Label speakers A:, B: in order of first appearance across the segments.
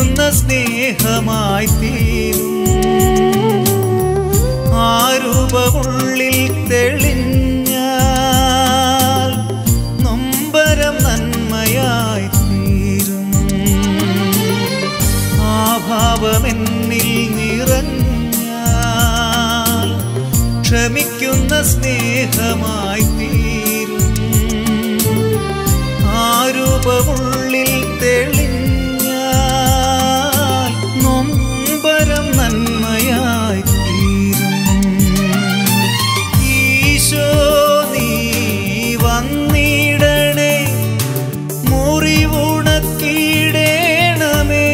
A: ശമിക്കുന്ന സ്നേഹമായി തീരും ആരൂപമുള്ളിൽ തെളിഞ്ഞാൽ നൊമ്പരം നന്മയായി തീരും ആ ഭാവമെന്നിൽ നിറഞ്ഞാൽ ക്ഷമിക്കുന്ന സ്നേഹമായി തീരും ആരൂപമുള്ളിൽ തെളിഞ്ഞാൽ നൊമ്പരം നന്മയായി തീരും ഈശോ നീ വന്നിടണേ മുറിവുണക്കിടേണമേ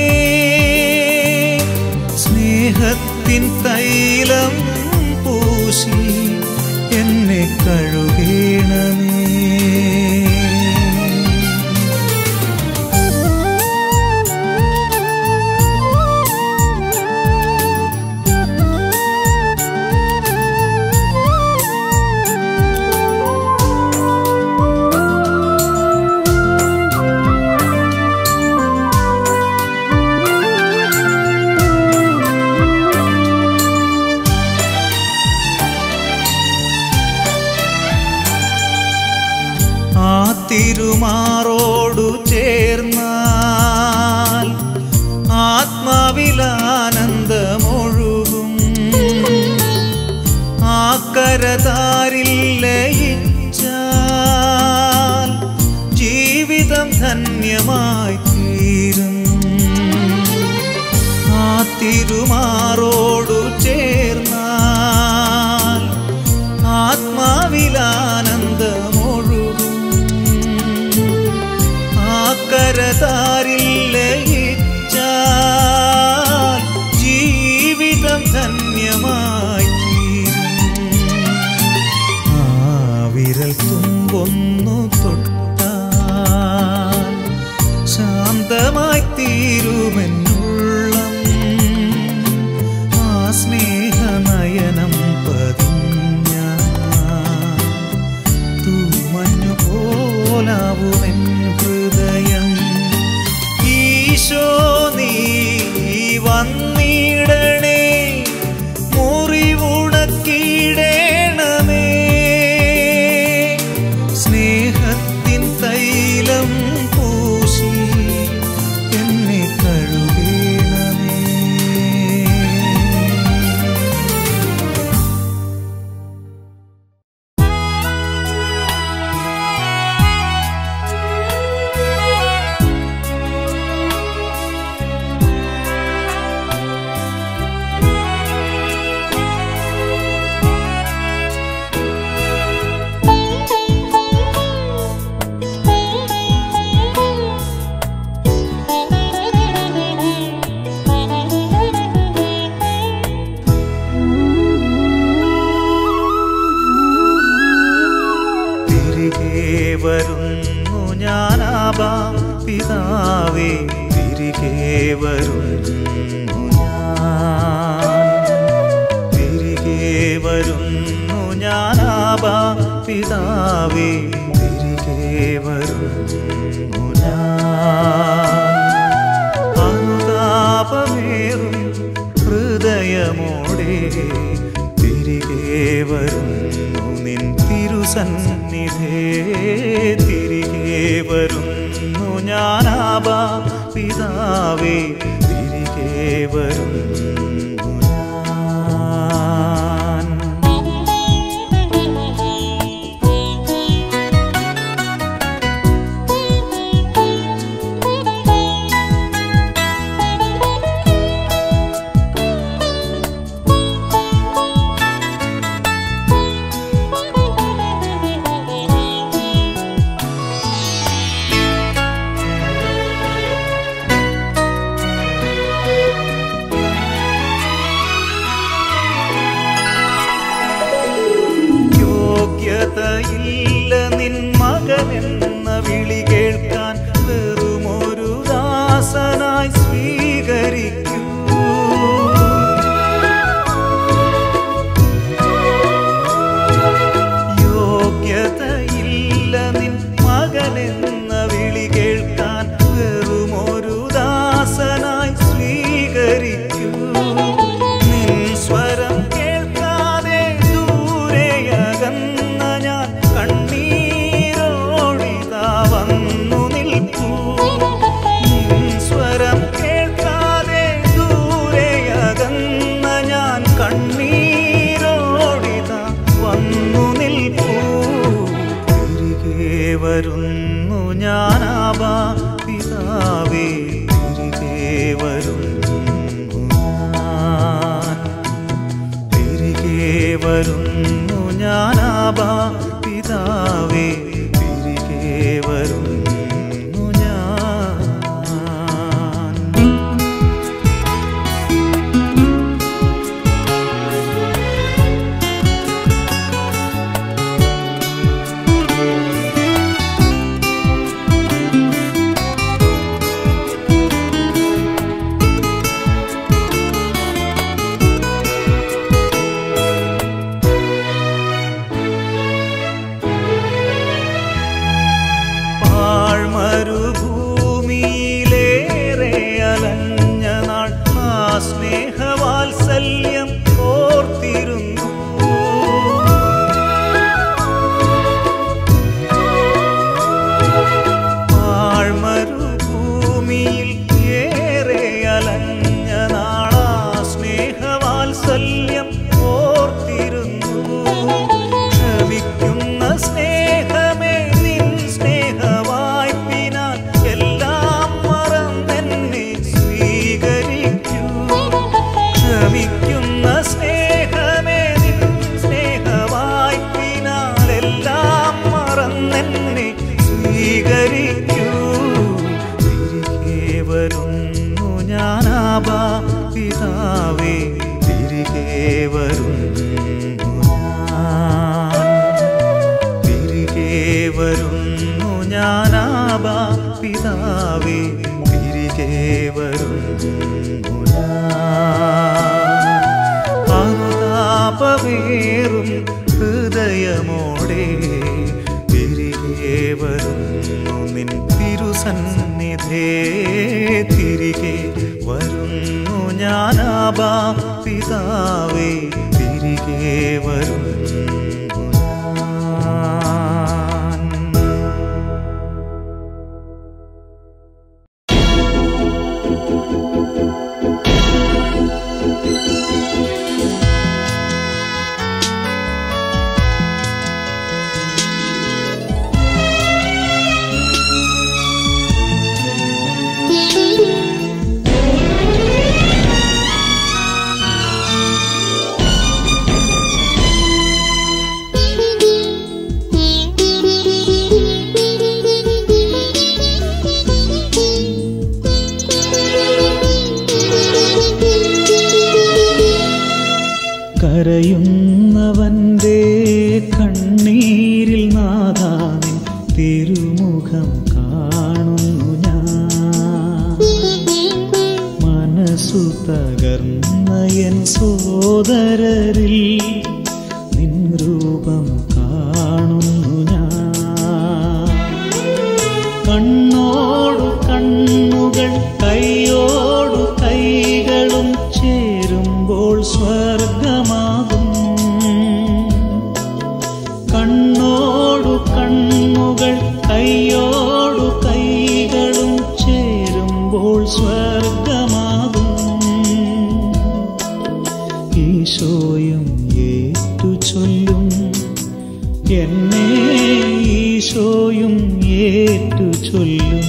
A: സ്നേഹത്തിൻ തൈലം പൂശി എന്നെ കഴുകേണമേ ആ തിരുമാറോടു ചേർന്നാൽ ആത്മാവിലാനന്ദമൊഴുകും ആ കരതാരിൽ ലയിച്ചാൽ ജീവിതം ധന്യമായി തീരും ആ തിരുമാറോടു ചേർന്നാൽ ആത്മാവിലാനന്ദമൊഴുകും ആ കരതാരിൽ ലയിച്ചാൽ ജീവിതം ധന്യമായി തീരും ആ വിരൽ തുമ്പൊന്നു തൊട്ടാൽ ശാന്തമായി തീരുമെന്നുള്ളം ആ സ്നേഹനയനം പതിഞ്ഞ തൂമഞ്ഞു പോലാവുമെൻ ഹൃദയം ഈശോ നീ വന്നിടണേ മുറിവുണക്കിടേണമേ സ്നേഹത്തിൻ തൈലം പൂശി എന്നെ കഴുകേണമേ തിരികെ വരുന്നു ഞാനാബാ പിതാവേ തിരികെ വരുന്നു ഞാൻ തിരികെ വരുന്നു ഞാനാബാ പിതാവേ തിരികെ വരുന്നു ഞാൻ അനുതാപമേറും ഹൃദയമോടെ തിരികെ വരുന്നു നിൻ തിരുസന്നിധേ തിരികെ വരുന്നു ഞാനാബാ പിതാവേ തിരികെ വരുന്നു ഞാൻ യോഗ്യതയില്ല നിൻ മകനെന്ന വിളി കേൾക്കാൻ വെറുമൊരു ദാസനായി സ്വീകരിക്കൂ യോഗ്യതയില്ല നിൻ മകനെന്ന വിളി കേൾക്കാൻ വെറുമൊരു ദാസനായി ഞാനാബാ പിതാവേ തിരികെ വരുന്നു ഞാൻ പാഴ്മരുഭൂമിയിലേറെ അലഞ്ഞ നാൾ ആ സ്നേഹവാത്സല്യം ഓർത്തിരുന്നു പാഴ്മരുഭൂമിയിൽ ഏറെ അലഞ്ഞ നാളാ സ്നേഹവാത്സല്യം ഓർത്തിരുന്നു ക്ഷമിക്കുന്ന സ്നേഹമേ നിൻ സ്നേഹവായ്പിനാൽ എല്ലാം മറന്നെന്നെ സ്വീകരിക്കൂ ക്ഷമിക്കുന്ന സ്നേഹമേ നിൻ സ്നേഹവായ്പിനാൽ എല്ലാം മറന്നെന്നെ സ്വീകരിക്കൂ തിരികെ വരുന്നു ഞാനാബാ പിതാവേ തിരികെ വരുന്നു ഞാൻ തിരികെ വരുന്നു ഞാനാബാ പിതാവേ തിരികെ വരുന്നു ഞാൻ അനുതാപവേറും ഹൃദയമോടെ തിരികെ വരുന്നു നിൻ തിരുസന്നിധേ തിരികെ വരുന്നു ഞാനാബാ പിതാവേ തിരികെ വരുന്നു ഞാൻ കരയുന്നവന്റെ കണ്ണീരിൽ നാദാനിൻ തിരുമുഖം കാണുന്നു ഞാൻ മനസ്സു തകർന്ന എൻ സോദരരിൽ നിൻ രൂപം കാണുന്നു ഞാൻ കണ്ണോടു കണ്ണുകൾ കൈയോടു കൈകളും ചേരുമ്പോൾ സ്വർഗമാകും കണ്ണോടു കണ്ണുകൾ കൈയോടു കൈകളും ചേരുമ്പോൾ സ്വർഗമാകും ഈശോയും ഏറ്റു ചൊല്ലും എന്നെ ഈശോയും ഏറ്റു ചൊല്ലും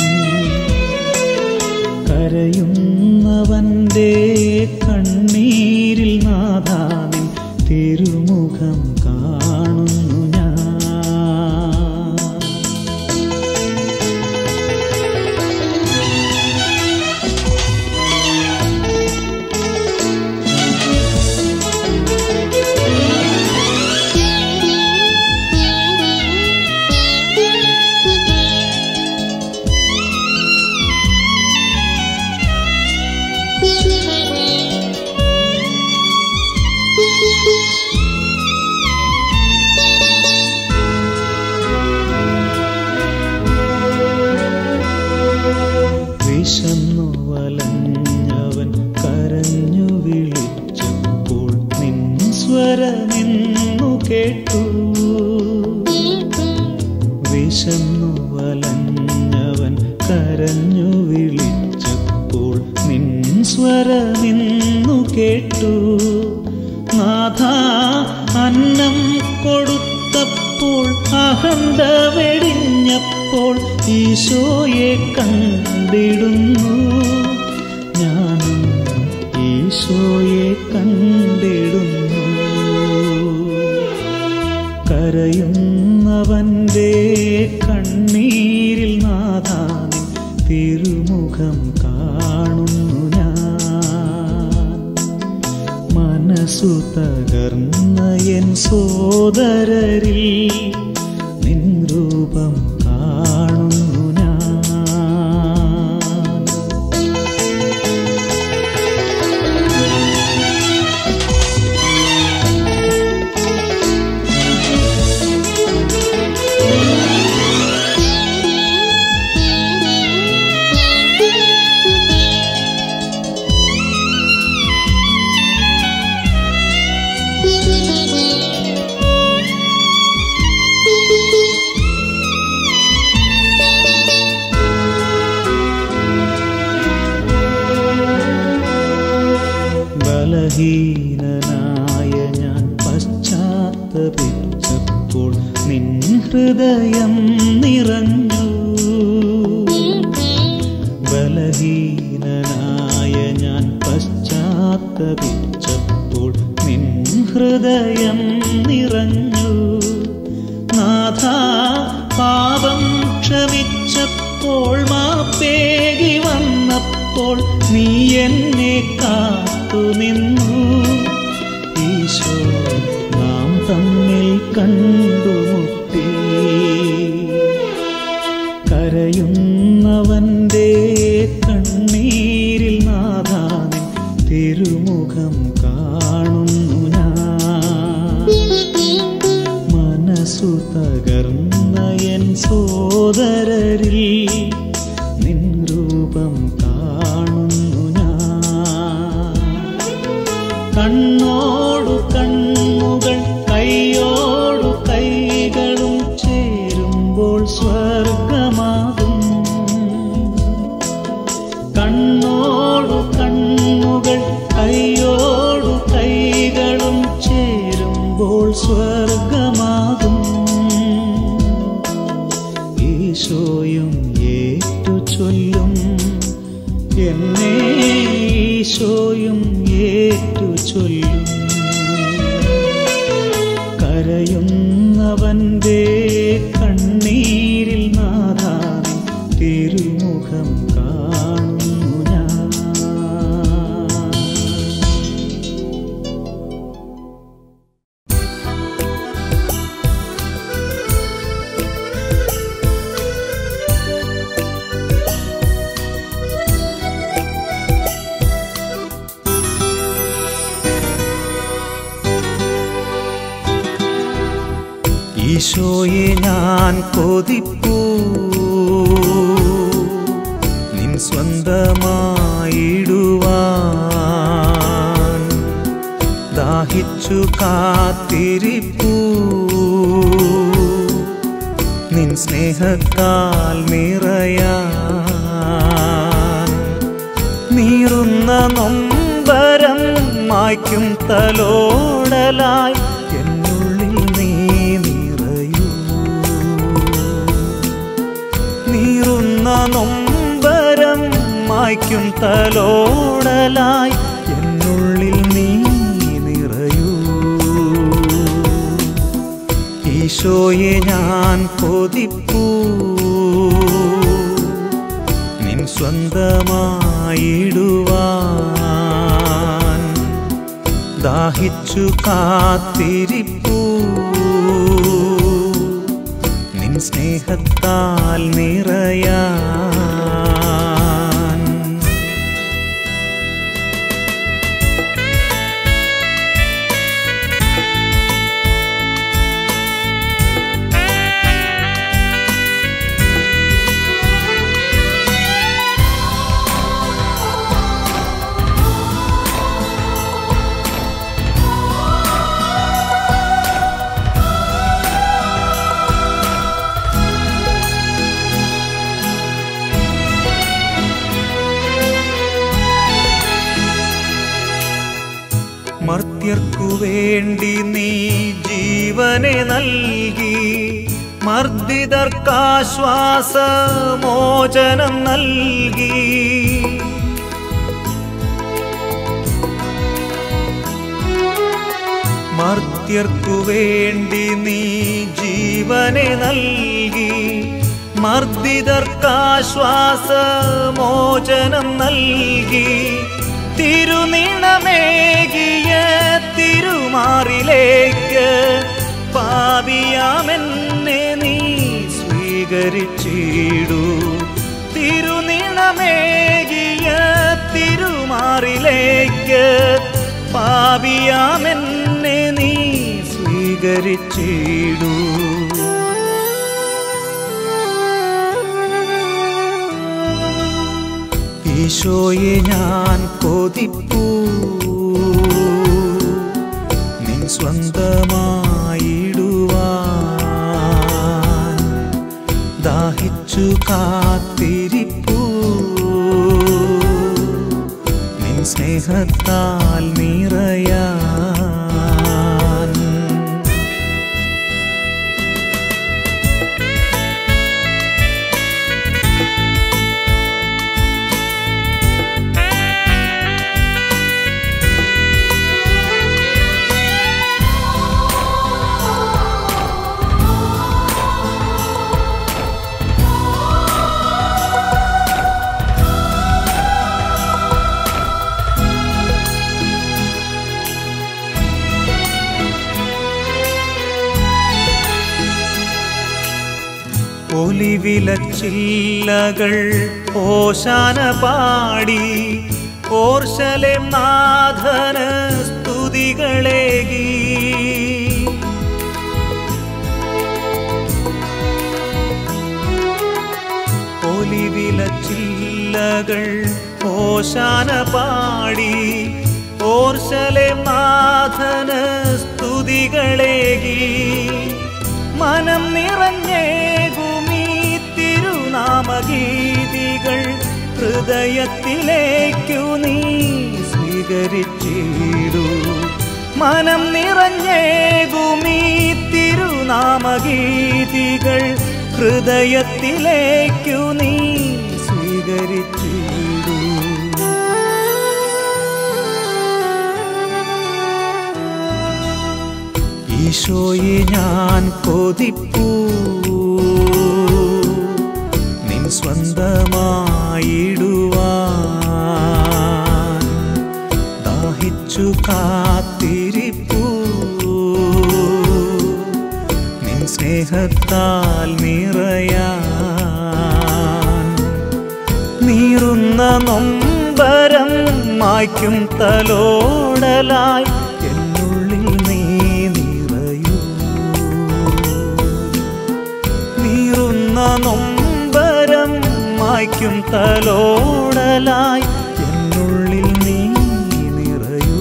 A: കരയുന്നവന്റെ കണ്ണീരിൽ നാദാനിൻ തിരുമുഖം കാണുന്നു ഞാൻ വിശന്നു വലഞ്ഞവൻ കരഞ്ഞു വിളിച്ചപ്പോൾ നിൻ സ്വരമെന്നു കേട്ടു വിശന്നു വലഞ്ഞവൻ കരഞ്ഞു വിളിച്ചപ്പോൾ നിൻ സ്വരമെന്നു കേട്ടു നാഥ അന്നം കൊടുത്തപ്പോൾ അഹന്ത വെടിഞ്ഞപ്പോൾ ഈശോയെ കണ്ടിടുന്നു ഞാനും ഈശോയെ കണ്ടിടുന്നു കരയുന്നവന്റെ കണ്ണീരിൽ നാഥാനിൻ തിരുമുഖം കാണുന്നു ഞാൻ മനസ്സു തകർന്ന എൻ സോദരരിൽ നിൻ രൂപം കാണുന്നു ഞാൻ ബലഹീനനായ ഞാൻ പശ്ചാത്തപിച്ചപ്പോൾ നിൻ ഹൃദയം നിറഞ്ഞു ബലഹീനനായ ഞാൻ പശ്ചാത്തപിച്ചപ്പോൾ നിൻ ഹൃദയം നിറഞ്ഞു നാഥ പാപം ക്ഷമിച്ചപ്പോൾ മാപ്പേകി വന്നപ്പോൾ നീ എന്നെ കാത്തു നിന്നു ഈശോ നാം തമ്മിൽ കണ്ടുമുട്ടി കരയുന്നവന്റെ കണ്ണീരിൽ നാഥാനിൻ തിരുമുഖം കാണുന്നു ഞാൻ മനസ്സു തകർന്ന എൻ സോദരരിൽ നിൻ രൂപം കാണുന്നു ഞാൻ കണ്ണോടു കണ്ണുകൾ കൈയോടു കൈകളും ചേരുമ്പോൾ സ്വർഗമാകും കണ്ണോടു കണ്ണുകൾ കൈയോടു കൈകളും ചേരുമ്പോൾ സ്വർഗമാകും ഈശോയും ഏറ്റു ചൊല്ലും എന്നെ ഈശോയും ഏറ്റു ചൊല്ലും കരയുന്നവന്റെ കണ്ണീരിൽ നാഥാവിൻ തിരുമുഖം കാണുന്നു ഞാൻ ഈശോയെ ഞാൻ കൊതിപ്പൂ നിൻ സ്വന്തമായിടുവാൻ ദാഹിച്ചു കാത്തിരിപ്പൂ നിൻ സ്നേഹത്താൽ നിറയാൻ നീറുന്ന നൊമ്പരം മായ്ക്കും തലോടലായി എന്നുള്ളിൽ നീ നിറയൂ നീറുന്ന നൊമ്പരം മായ്ക്കും തലോടലായി എന്നുള്ളിൽ നീ നിറയൂ ഈശോയെ ഞാൻ കൊതിപ്പൂ നിൻ സ്വന്തമായിടുവാൻ ദാഹിച്ചു കാത്തിരിപ്പൂ നിൻ സ്നേഹത്താൽ നിറയാൻ മർത്യർക്കു വേണ്ടി നീ ജീവനെ നൽകി മർദ്ദിതർക്കാശ്വാസ മോചനം നൽകി മർത്യർക്കു വേണ്ടി നീ ജീവ ജീവനെ നൽകി മർദ്ദിതർക്കാശ്വാസമോചനം നൽകി തിരുനിണമേകിയ തിരുമാറിലേക്ക് പാപിയാമെന്നെ നീ സ്വീകരിച്ചിടൂ തിരുനിണമേകിയ തിരുമാറിലേക്ക് പാപിയാമെന്നെ നീ സ്വീകരിച്ചിടൂ ഈശോയെ ഞാൻ കൊതിപ്പൂ നിൻ സ്വന്തമായിടുവാൻ ദാഹിച്ചു കാത്തിരിപ്പൂ നിൻ സ്നേഹത്താൽ നിറയാൻ ഒലിവിലച്ചില്ലകൾ ഓശാന പാടി ഓർശലേം നാഥന് സ്തുതികളേകി ഒലിവിലച്ചില്ലകൾ ഓശാന പാടി ഓർശലേം നാഥന് സ്തുതികളേകി മനം നിറഞ്ഞേകുമീ തിരുനാമഗീതികൾ ഹൃദയത്തിലേക്കു നീ സ്വീകരിച്ചിടൂ മനം നിറഞ്ഞേകുമീ തിരുനാമഗീതികൾ ഹൃദയത്തിലേക്കു നീ സ്വീകരിച്ചിടൂ ഈശോയെ ഞാൻ കൊതിപ്പൂ നിൻ സ്വന്തമായിടുവാൻ ദാഹിച്ചു കാത്തിരിപ്പൂ നിൻ സ്നേഹത്താൽ നിറയാൻ നീറുന്ന നൊമ്പരം മായ്ക്കും തലോടലായി എന്നുള്ളിൽ നീ നിറയൂ നീറുന്ന നൊമ്പരം മായ്ക്കും തലോടലായി എന്നുള്ളിൽ നീ നിറയൂ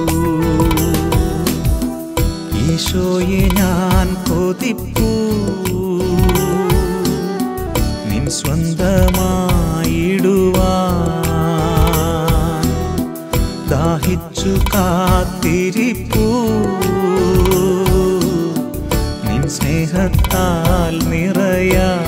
A: ഈശോയെ ഞാൻ കൊതിപ്പൂ നിൻ സ്വന്തമായിടുവാൻ ദാഹിച്ചു കാത്തിരിപ്പൂ നിൻ സ്നേഹത്താൽ നിറയാൻ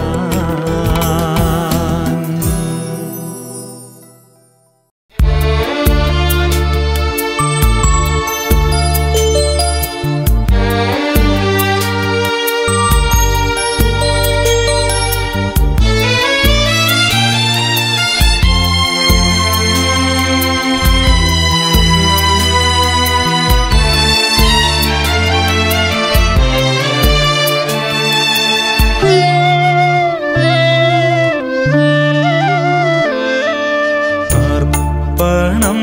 A: അർപ്പണം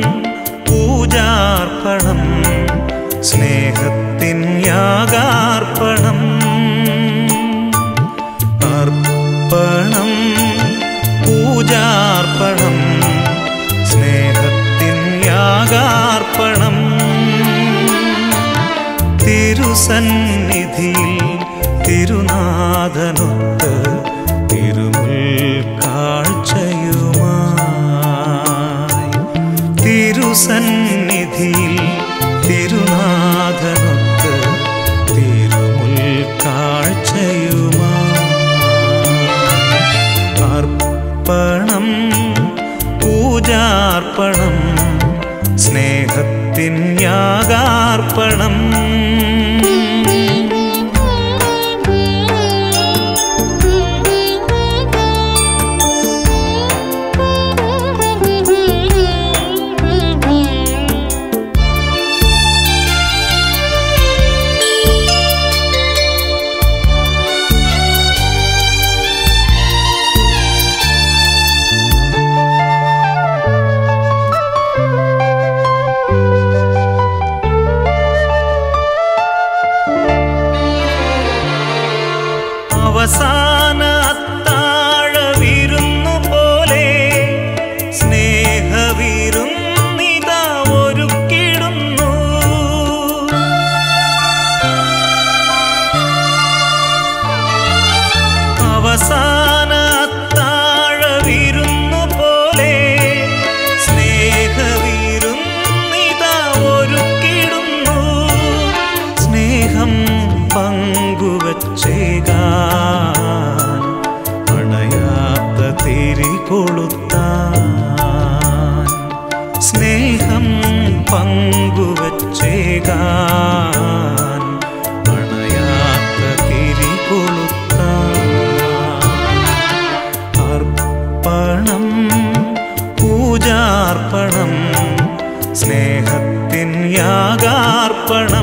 A: പൂജാർപ്പണം സ്നേഹത്തിൻ യാഗാർപ്പണം അർപ്പണം പൂജാർപ്പണം സ്നേഹത്തിൻ യാഗാർപ്പണം തിരുസന്നിധിയിൽ തിരുനാഥനൊത്ത് തിരുമുൽ കാഴ്ചയുമായി തിരുസന്നിധിയിൽ തിരുനാഥനൊത്ത് തിരുമുൽ കാഴ്ചയുമായി അർപ്പണം പൂജാർപ്പണം സ്നേഹത്തിൻ യാഗാർപ്പണം കൊളുത്താൻ സ്നേഹം പങ്കുവച്ചേകാൻ അണയാത്ത തിരി കൊളുത്താൻ അർപ്പണം പൂജാർപ്പണം സ്നേഹത്തിൻ യാഗാർപ്പണം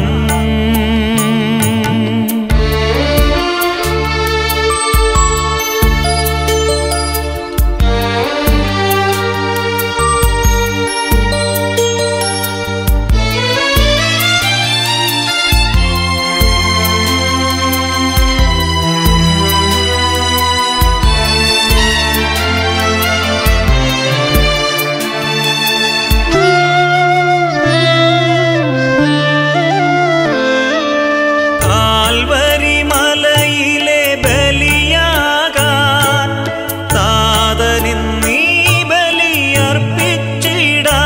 A: കാൽവരി മലയിലെ ബലിയാകാൻ താതനിന്നീ ബലിയർപ്പിച്ചിടാം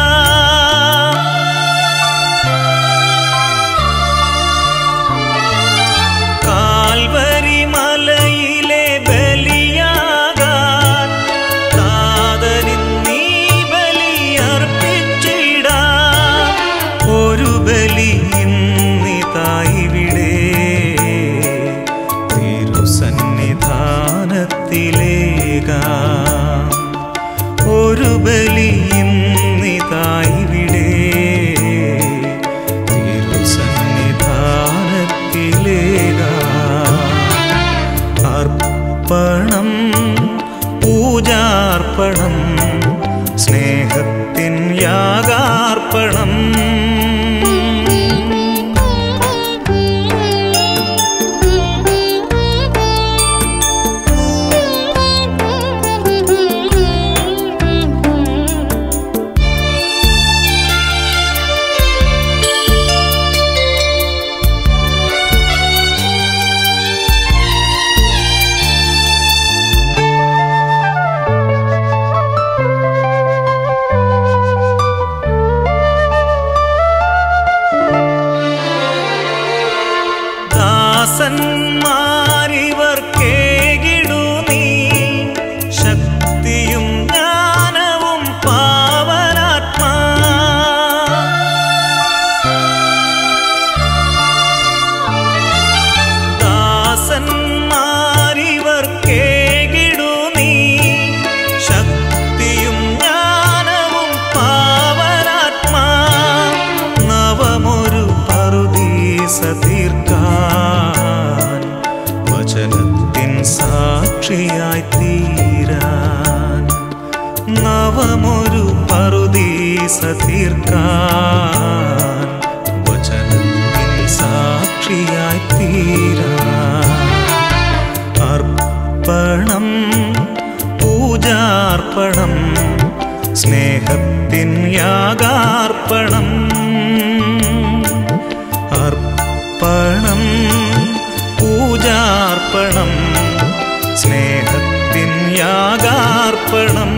A: കാൽവരി മലയിലെ ബലിയാകാൻ താതനിന്നീ ബലിയർപ്പിച്ചിടാം ഒരു ബലി ഇന്നിതായിവിടെ തിരുസന്നിധാനത്തിലേകാം ഒരു ബലി ഇന്നിതായിവിടെ തിരുസന്നിധാനത്തിലേകാം അർപ്പണം പൂജാർപ്പണം സ്നേഹത്തിൻ യാഗാർപ്പണം ദാസന്മാരിവർക്കേകിടു നീ ശക്തിയും ജ്ഞാനവും പാവനാത്മാ ദാസന്മാരിവർക്കേകിടു നീ ശക്തിയും ജ്ഞാനവും പാവനാത്മാ നവമൊരു പറുദീസ തീർക്കാൻ വചനത്തിൻ സാക്ഷിയായി തീരാൻ നവമൊരു പറുദീസ തീർക്കാൻ വചനത്തിൻ സാക്ഷിയായി തീരാൻ അർപ്പണം പൂജാർപ്പണം സ്നേഹത്തിൻ യാഗാർപ്പണം അർപ്പണം പൂജാർപ്പണം സ്നേഹത്തിൻ യാഗാർപ്പണം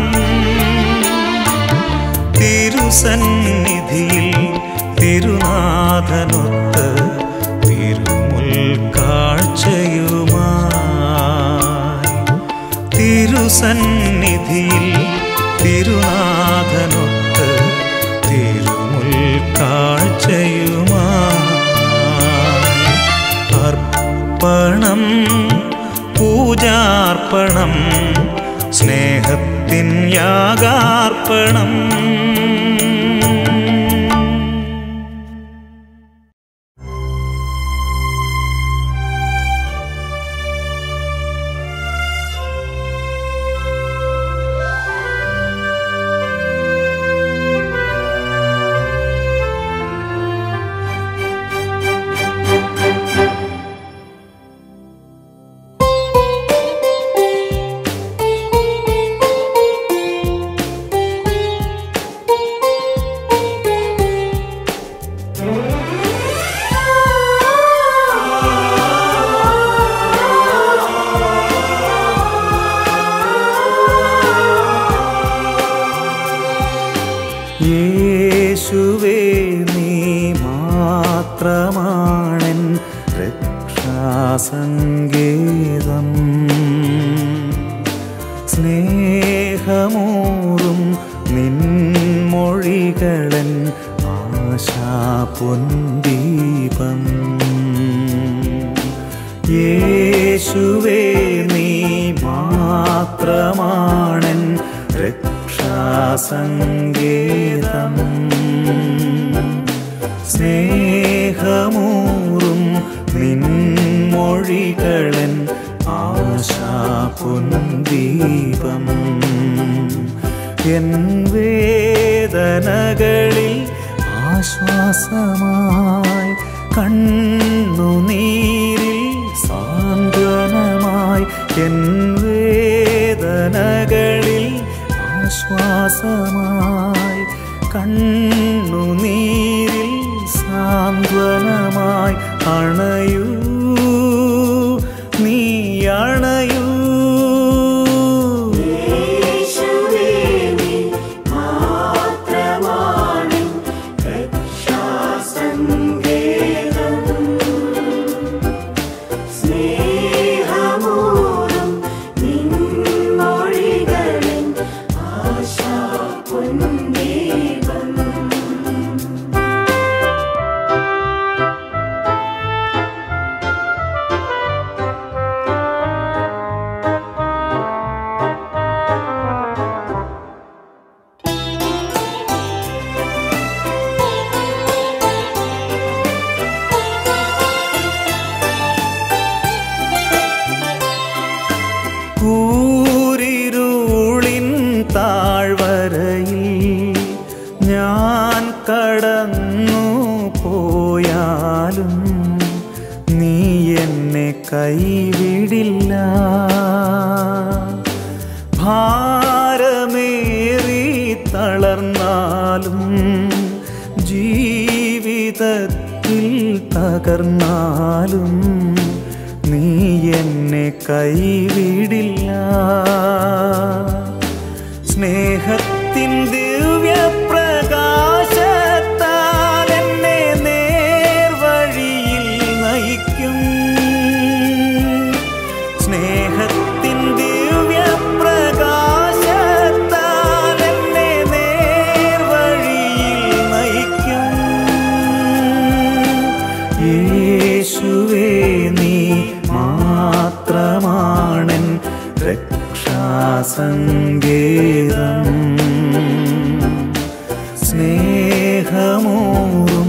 A: തിരുസന്നിധിയിൽ തിരുനാഥനൊത്ത് തിരുമുൽ കാഴ്ചയുമായി തിരുസന്നിധിയിൽ തിരുനാഥനൊത്ത് തിരുമുൽ കാഴ്ചയുമായി അർപ്പണം പൂജാർപ്പണം സ്നേഹത്തിൻ യാഗാർപ്പണം
B: ും
A: ആശാപൊന്തീപം യേശുവേ നീ മാത്രമാണൻ രക്ഷാസങ്കേതം സ്നേഹമൂറും നിൻമൊഴികളൻ ആശാപൊന്തീപം എൻ വേദനകളിൽ ആശ്വാസമായി കണ്ണുനീരിൽ സാന്ത്വനമായി എൻ വേദനകളിൽ ആശ്വാസമായി കണ്ണുനീരിൽ സാന്ത്വനമായി അണയൂ നീ അണയൂ കൂരിരുളിൻ താഴ്വരയിൽ ഞാൻ കടന്നു പോയാലും നീ എന്നെ കൈവിടില്ല ഭാരമേറി തളർന്നാലും ജീവിതത്തിൽ തകർന്നാലും നീ എന്നെ കൈവിടില്ല സ്നേഹത്തിൻ ദിവ്യപ്രകാശത്താൽ എന്നെ നേർവഴിയിൽ നയിക്കും സ്നേഹത്തിൻ ദിവ്യപ്രകാശത്താൽ എന്നെ നേർവഴിയിൽ നയിക്കും യേശുവേ നീ മാത്രമാണൻ രക്ഷാസങ്കേതം സ്നേഹമൂറും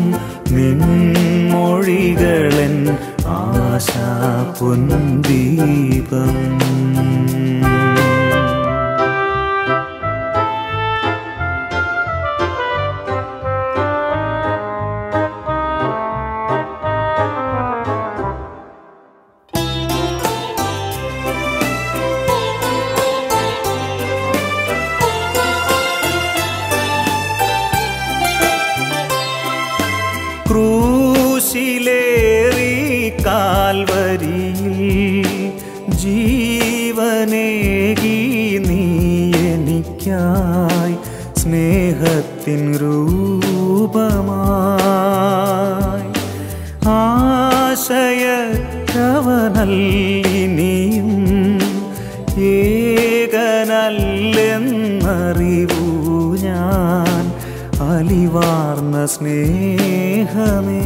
A: നിൻമൊഴികളൻ ആശാപൊന്തീപം ക്രൂശിലേറി കാൽവരിയിൽ ജീവനേകി നീ എനിക്കായി സ്നേഹത്തിൻ രൂപമായി ആശയക്കവനല്ലിനിയും ഏകനല്ലെന്നറിവൂ ഞാൻ അലിവാർന്ന സ്നേഹമേ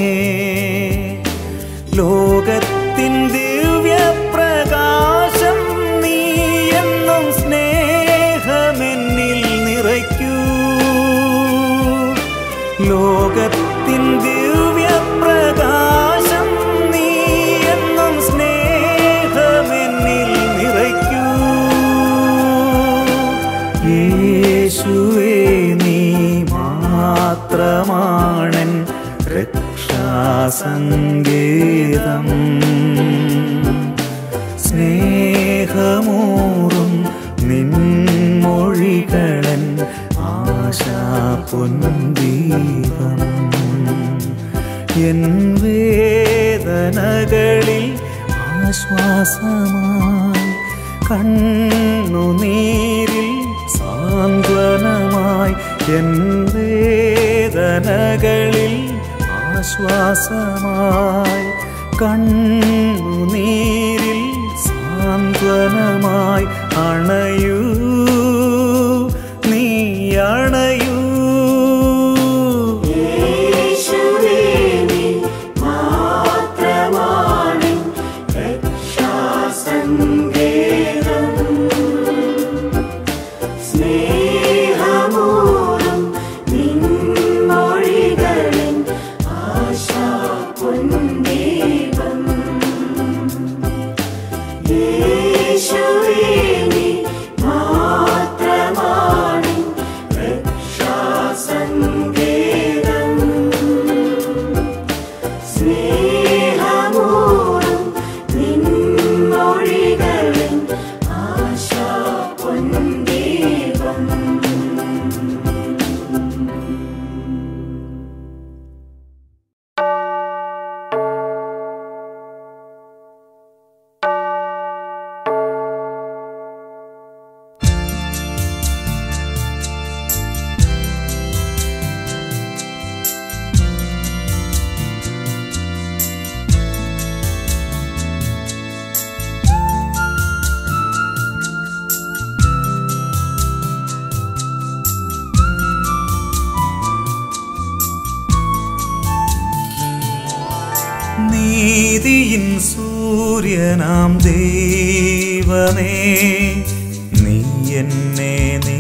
A: ലോകത്തിൻ ദിവ്യപ്രകാശം നീ എന്നും സ്നേഹമെന്നിൽ നിറയ്ക്കൂ ലോകത്തിൻ ദിവ്യപ്രകാശം നീ എന്നും സ്നേഹമെന്നിൽ നിറയ്ക്കൂ യേശുവേ നീ മാത്രമാണൻ രക്ഷാസങ്കേതം സ്നേഹമൂറും നിൻമൊഴികളൻ ആശാപൊന്തീപം എൻ വേദനകളിൽ ആശ്വാസമായി കണ്ണുനീരിൽ സാന്ത്വനമായി എൻ വേദനകളിൽ ആശ്വാസമായി കണ്ണുനീരിൽ സാന്ത്വനമായി അണയൂ നീ അണയൂ സൂര്യനാം ദൈവമേ നീ എന്നെ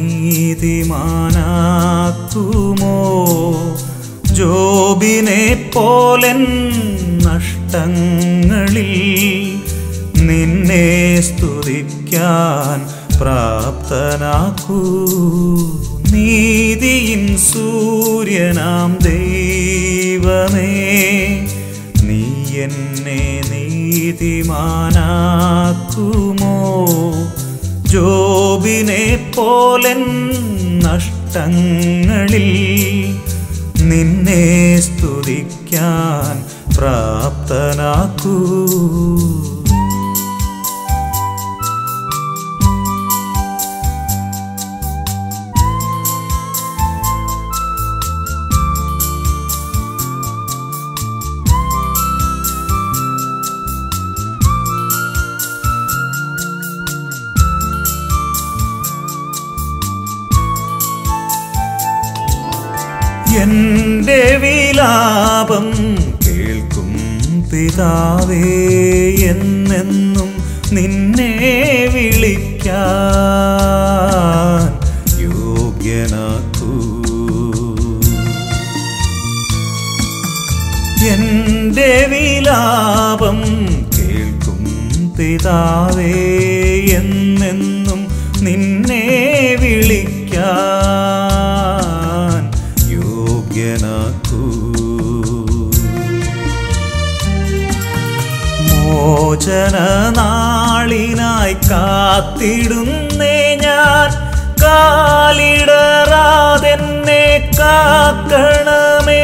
A: നീതിമാനാക്കുമോ ജോബിനെ പോലൻ നഷ്ടങ്ങളിൽ നിന്നെ സ്തുതിക്കാൻ പ്രാപ്തനാക്കൂ നീതിയിൻ സൂര്യനാം ദൈവമേ നീ എന്നെ നീതിമാനാക്കുമോ ജോബിനെ പോലൻ നഷ്ടങ്ങളിൽ നിന്നെ സ്തുതിക്കാൻ പ്രാപ്തനാക്കൂ എന്റെ വിലാപം കേൾക്കും പിതാവേ എന്നെന്നും നിന്നെ വിളിക്കാൻ യോഗ്യനാക്കൂ എന്റെ വിലാപം കേൾക്കും പിതാവേ എന്നെന്നും നിന്നെ വിളിക്കാൻ യോഗ്യനാക്കൂ മോചന നാളിനായി കാത്തിടുന്നേ ഞാൻ കാലിടറാതെന്നെ കാക്കണമേ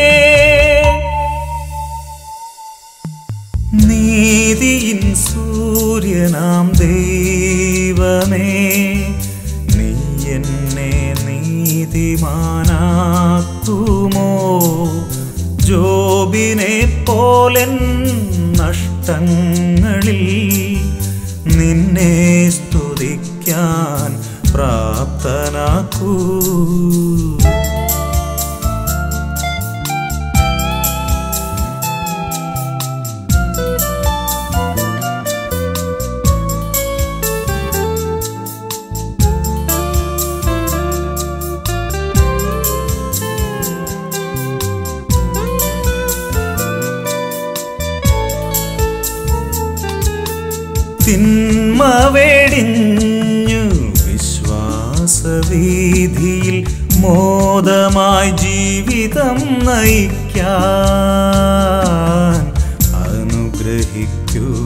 A: നീതിയിൻ സൂര്യനാം ദൈവമേ നീ എന്നെ നീതിമാനാക്കുമോ ജോബിനെ പോലൻ നഷ്ടങ്ങളിൽ നിന്നെ സ്തുതിക്കാൻ പ്രാപ്തനാക്കൂ തിന്മ വെടിഞ്ഞു വിശ്വാസവീതിയിൽ മോദമായി ജീവിതം നയിക്കാൻ അനുഗ്രഹിക്കൂ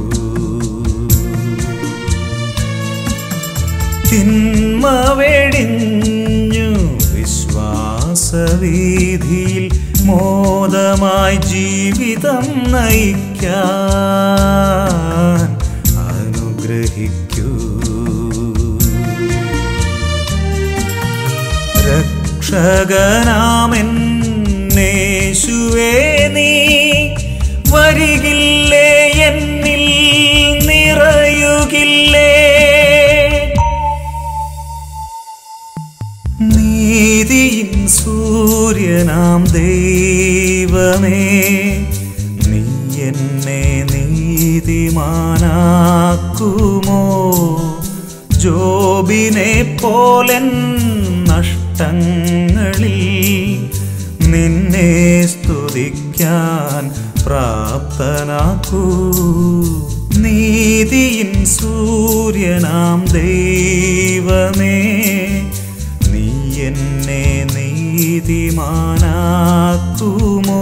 A: തിന്മ വെടിഞ്ഞു വിശ്വാസവീതിയിൽ മോദമായി ജീവിതം നയിക്കാൻ അനുഗ്രഹിക്കൂ രക്ഷകനാമെന്നേശുവേ നീ വരികില്ലേ എന്നിൽ നിറയുകില്ലേ നീതിയിൻ സൂര്യനാം ദൈവമേ നീ എന്നെ നീതിമാനാക്കുമോ ജോബിനെ പോലൻ നഷ്ടങ്ങളിൽ നിന്നെ സ്തുതിക്കാൻ പ്രാപ്തനാക്കൂ നീതിയിൻ സൂര്യനാം ദൈവമേ നീ എന്നെ നീതിമാനാക്കുമോ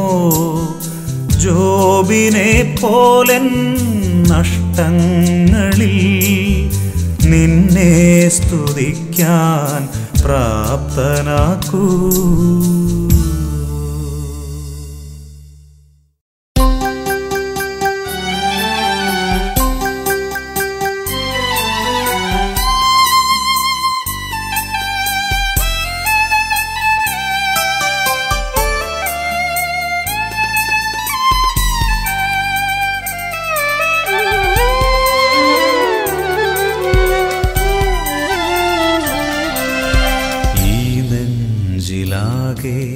A: ജോബിനെ പോലൻ നഷ്ടങ്ങളിൽ നിന്നെ സ്തുതിക്കാൻ പ്രാപ്തനാക്കൂ ഈ നെഞ്ചിലാകെ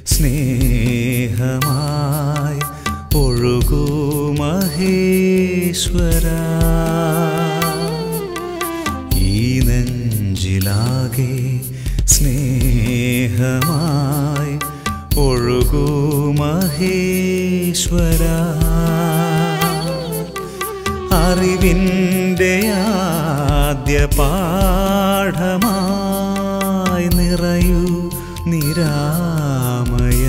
A: സ്നേഹമായി ഒഴുകൂ മഹേശ്വരാ ഈ നെഞ്ചിലാകെ സ്നേഹമായി ഒഴുകൂ മഹേശ്വര അറിവിൻ്റെ ആദ്യ പാഠമായി നിറയൂ നിരാമയ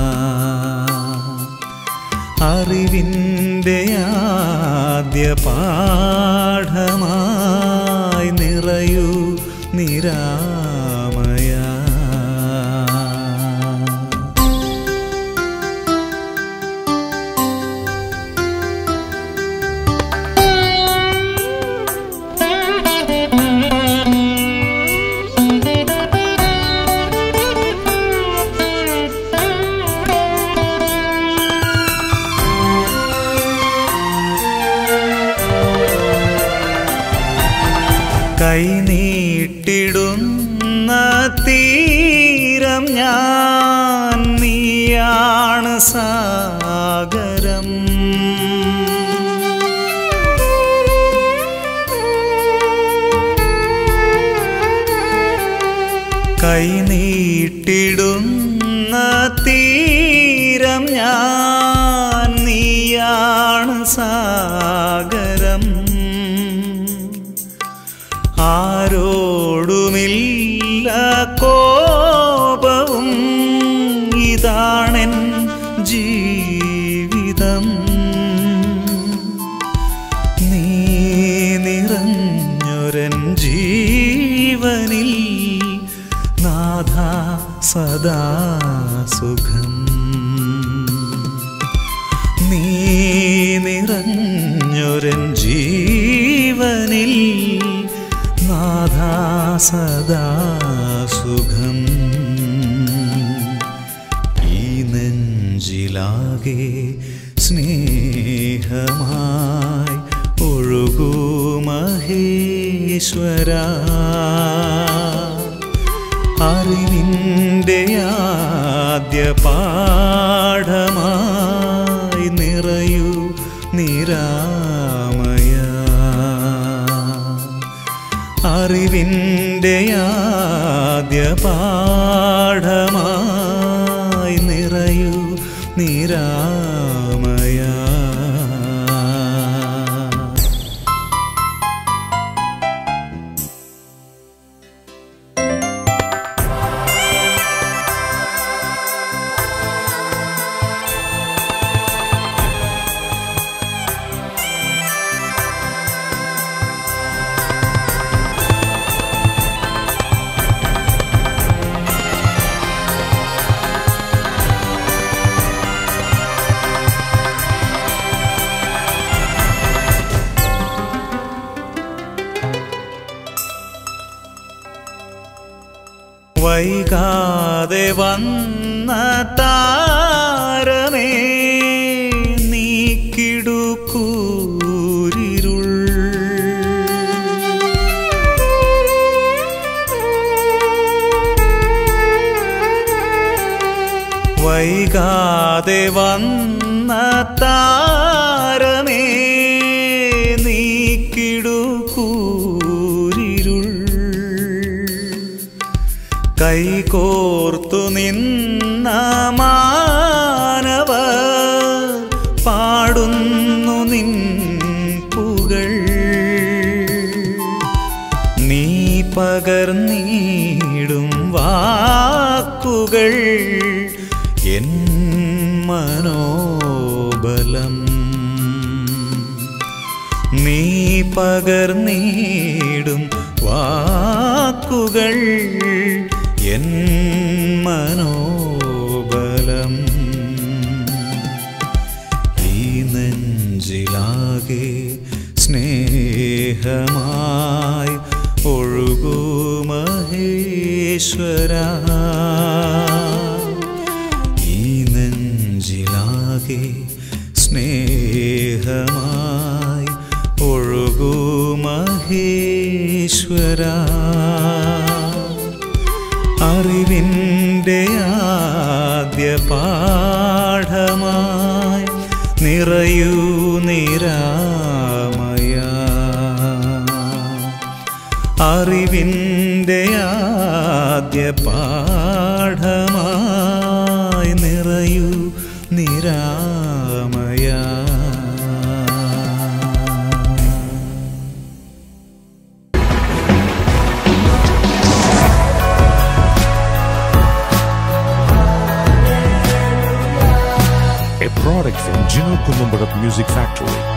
A: അറിവിൻ്റെ ആദ്യ പാഠമായി നിറയൂ നിരാമയ കൈനീട്ടിടുന്ന തീരം ഞാൻ നീയാണ് സാഗരം കൈനീട്ടിടുന്ന തീരം ഞാൻ നീയാണ് സാഗരം ആരോടുമില്ല കോപവും ഇതാണെൻ ജീവിതം നീ നിറഞ്ഞൊരൻ ജീവനിൽ നാഥ സദാ സുഖം നീ നിറഞ്ഞൊരൻ ജീവനിൽ നാഥ സദാ സുഖം ഈ നെഞ്ചിലാകെ സ്നേഹമായി ഒഴുകൂ മഹേശ്വര അറിവിൻ്റെ ആദ്യ പാഠമായി നിറയൂ നിരാമയ അറിവിൻ്റെ ആദ്യ പാഠമായി നിറയൂ നിരാമയ വൈകാതെ വന്ന താരമേ നീക്കിടുക്കൂരിരുൾ വൈകാതെ വന്ന താരമേ നീക്കിടുക്കൂരിരുൾ കൈകോർത്തു നിന്ന മാനവ പാടുന്നു നിൻ പുകൾ നീ പകർന്നീടും വാക്കുകൾ എൻ മനോബലം നീ പകർന്നീടും വാക്കുകൾ എൻ മനോബലം ഈ നെഞ്ചിലാകെ സ്നേഹമായി ഒഴുകൂ മഹേശ്വര ഈ നെഞ്ചിലാകെ സ്നേഹമായി ഒഴുകൂ മഹേശ്വര അറിവിൻ്റെ ആദ്യ പാഠമായി നിറയൂ നിരാമയ അറിവിൻ്റെ ആദ്യ പാഠമായി നിറയൂ നിരാമയ
B: a product from Gino Columbarat Music Factory.